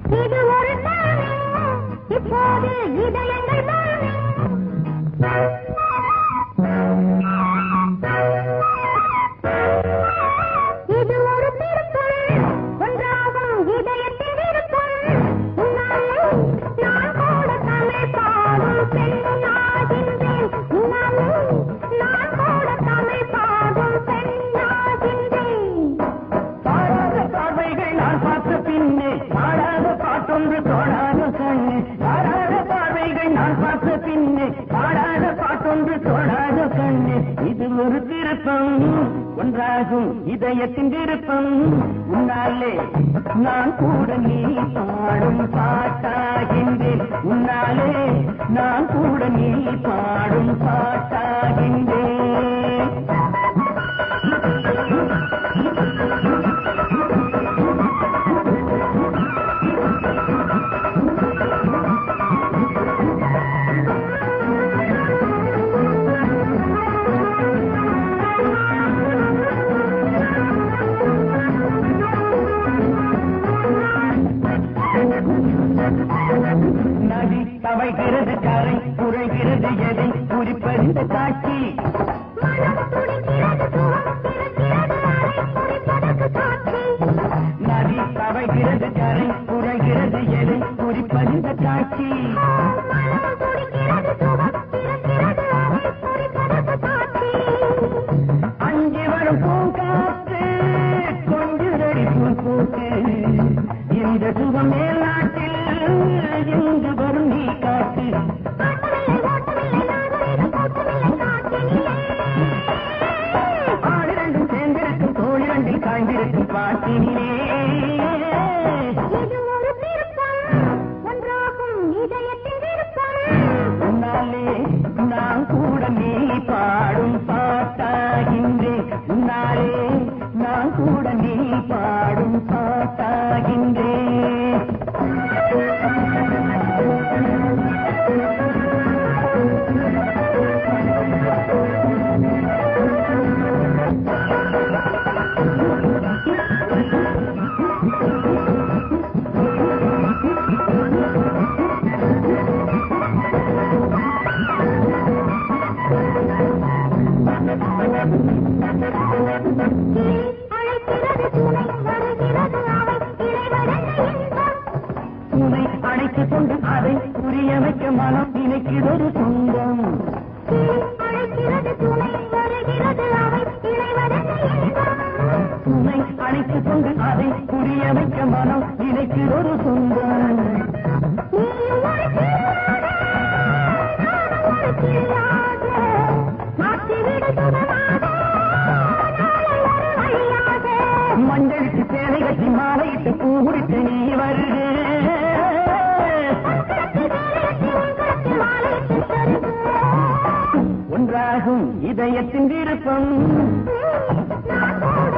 இது ஒரு தானே இப்போது இதயங்கள் தானே இது ஒரு திருப்பம் ஒன்றாகும் இதயத்தில் விருப்பம் உன்னாலே நான் கூட தமிழ் பாடும் பெண்ணாகின்றேன் உன்னாலே நான் கூட தமிழ் பாடும் பெண்ணாகின்றேன் பாடாத பார்வைகள் நான் பார்த்த பின்னே பாடாத பாட்டொன்று தோடாத கண்ணு பாடாத பார்வைகள் நான் பார்த்த பின்னே பாடாத பாட்டொன்று தோடாத கண்ணு இது ஒரு திருப்பம் ஒன்றாகும் இதயத்தின் விருப்பம் உன்னாலே நான் கூட நீ பாடும் பாட்டாகின்றேன் உன்னாலே நான் கூட நீ பாடும் பாட்டாகின்றேன் நதி தவைகிறது கரை குறைகிறது எதை குறிப்பறிந்த காட்சி மனம் துடிக்கிறது சுகம் பிறக்கிறது அதை குறிப்பதற்கு காட்சி நதி தவைகிறது கரை குறைகிறது எதை குறிப்பறிந்த காட்சி மனம் துடிக்கிறது சுகம் பிறக்கிறது அதை குறிப்பதற்கு காட்சி அங்கே வரும் பூங்காற்று கொஞ்சுதடி பூ பூத்து இந்த சுகம் மேல்நாட்டில் இங்கு வரும் நீ காட்டு ஆட்டமில்லை ஓட்டமில்லை நாகரிகம் கூட்டமில்லை காட்டினிலே ஆடிரண்டும் சேர்ந்திருக்கும் தோழிரண்டில் காய்ந்திருக்கும் பாட்டினிலே இது ஒரு திருப்பம் ஒன்றாகும் இதயத்தின் விருப்பம் உன்னாலே நான் கூட நீ பாடும் பாட்டாகின்றேன் உன்னாலே நான் கூட நீ பாடும் பாட்டாகின்றேன் கிளி அழைக்கிறது துணை வருகிறது அவை இறைவனல்ல இன்பம் உன்னை அழைத்துக் கொண்டு அதை புரிய வைக்க மனம் நினைக்கிறொரு சொந்தம் கிளி அழைக்கிறது துணை வருகிறது அவை இறைவனல்ல இன்பம் உன்னை அழைத்துக் கொண்டு அதை புரிய வைக்க மனம் நினைக்கிறொரு சொந்தம் நீயும் ஒரு கிளியாக, நானும் ஒரு கிளியாக, மாற்றிவிடு சுகமாக, நாளை ஒரு வழியாக. மஞ்சளுக்கு சேலை கட்டி மாலையிட்டு பூ முடித்து நீ வருக உன்கரத்தில் வேலையிட்டு உன்கரத்தில் மாலையிட்டு தருக. ஒன்றாகும் இதயத்தின் விருப்பம் நான் கூட